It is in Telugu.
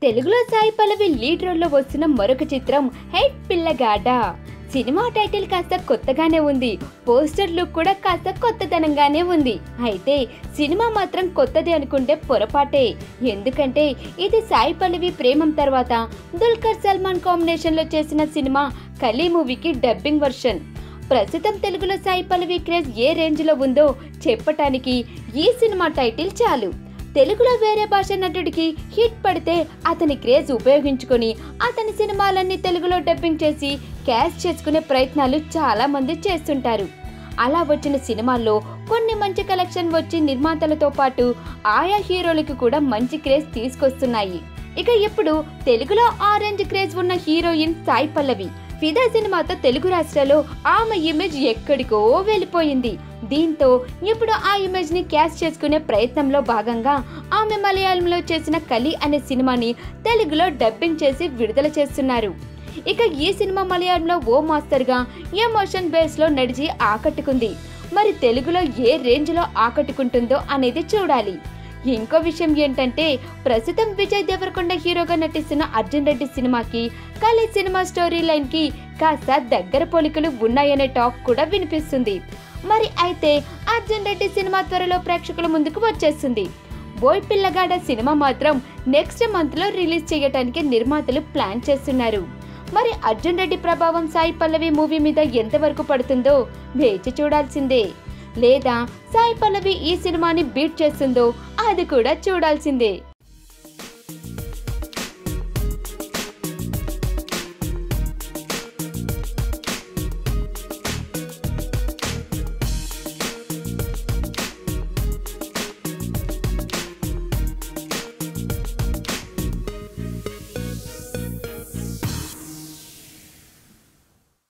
తెలుగులో సాయి పల్లవి లీడ్ రోల్లో వస్తున్న మరొక చిత్రం హెడ్ పిల్లగాడ సినిమా టైటిల్ కాస్త కొత్తగానే ఉంది పోస్టర్ లుక్ కూడా కాస్త కొత్తదనంగానే ఉంది అయితే సినిమా మాత్రం కొత్తది అనుకుంటే పొరపాటే ఎందుకంటే ఇది సాయి పల్లవి ప్రేమం తర్వాత దుల్కర్ సల్మాన్ కాంబినేషన్లో చేసిన సినిమా కలీ మూవీకి డబ్బింగ్ వర్షన్ ప్రస్తుతం తెలుగులో సాయి పల్లవి క్రేజ్ ఏ రేంజ్లో ఉందో చెప్పటానికి ఈ సినిమా టైటిల్ చాలు తెలుగులో వేరే భాష నటుడికి హిట్ పడితే అతని క్రేజ్ ఉపయోగించుకొని అతని సినిమాలన్నీ తెలుగులో డబ్బింగ్ చేసి క్యాష్ చేసుకునే ప్రయత్నాలు చాలా మంది చేస్తుంటారు అలా వచ్చిన సినిమాల్లో కొన్ని మంచి కలెక్షన్ వచ్చి నిర్మాతలతో పాటు ఆయా హీరోలకు కూడా మంచి క్రేజ్ తీసుకొస్తున్నాయి ఇక ఇప్పుడు తెలుగులో ఆరెంజ్ క్రేజ్ ఉన్న హీరోయిన్ సాయి పల్లవి ఫిదా సినిమాతో తెలుగు రాష్ట్రాల్లో ఆమె ఇమేజ్ ఎక్కడికో వెళ్ళిపోయింది దీంతో ఇప్పుడు ఆ ఇమేజ్ ని క్యాచ్ చేసుకునే ప్రయత్నంలో భాగంగా ఆమె మలయాళంలో చేసిన కలి అనే సినిమాని తెలుగులో డబ్బింగ్ చేసి విడుదల చేస్తున్నారు ఇక ఈ సినిమా మలయాళంలో ఓ మాస్టర్గా ఎమోషన్ బేస్లో నడిచి ఆకట్టుకుంది మరి తెలుగులో ఏ రేంజ్లో ఆకట్టుకుంటుందో అనేది చూడాలి ఇంకో విషయం ఏంటంటే ప్రస్తుతం విజయ్ దేవరకొండ హీరోగా నటిస్తున్న అర్జున్ రెడ్డి సినిమాకి కలి సినిమా స్టోరీ లైన్ కి కాస్త దగ్గర పోలికలు ఉన్నాయనే టాక్ కూడా వినిపిస్తుంది మరి అయితే అర్జున్ రెడ్డి సినిమా త్వరలో ప్రేక్షకుల ముందుకు వచ్చేస్తుంది బోయ్ పిల్లగాడ సినిమా మాత్రం నెక్స్ట్ మంత్ లో రిలీజ్ చేయడానికి నిర్మాతలు ప్లాన్ చేస్తున్నారు మరి అర్జున్ రెడ్డి ప్రభావం సాయి పల్లవి మూవీ మీద ఎంతవరకు పడుతుందో వేచి చూడాల్సిందే లేదా సాయి పల్లవి ఈ సినిమాని బీట్ చేస్తుందో అది కూడా చూడాల్సిందే